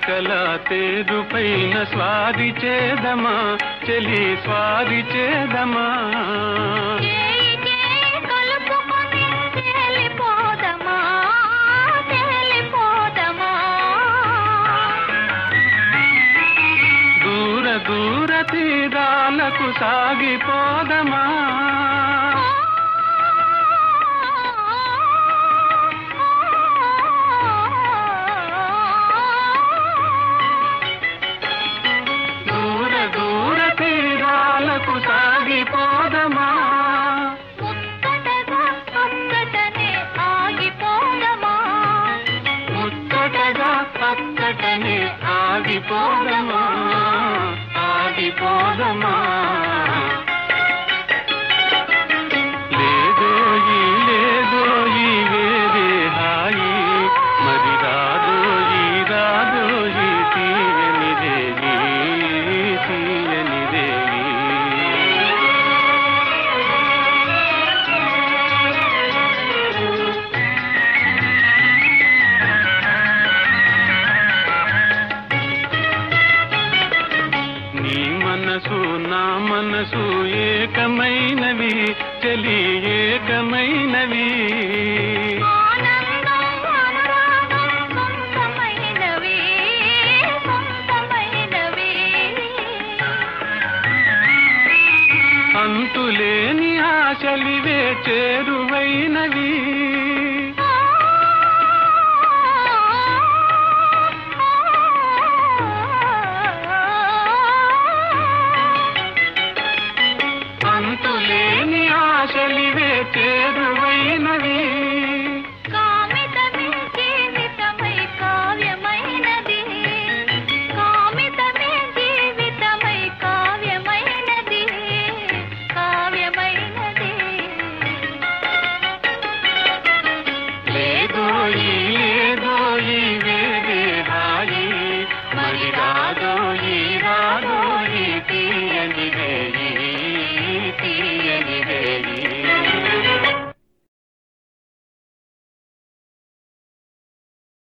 కోరికల తేరు పైన స్వారి చేదమా చెలి స్వారి చేదమా చేయి చేయి కలుపుకొని తేలిపోదమా తేలిపోదమా దూర దూర తీరాలకు సాగిపోదమా దూర దూర తీరాలకు సాగిపోదమా ముచ్చటగా అక్కటనే ఆగిపోదమా ముచ్చటగా పక్కటనే ఆగిపోదమా ఆగిపోదమా లేదోయి లేదోయి వేరే హాయి మరి రాదోయి రాదోయి తీయని దేవి తీయని దేవి నీ మనసు నా మనసు ఏకమైనవి చలి ఏకమైనవి ఆనందం అనురాగం సొంతమైనవి సొంతమైనవి అంతులేని ఆశలివే చేరువైనవి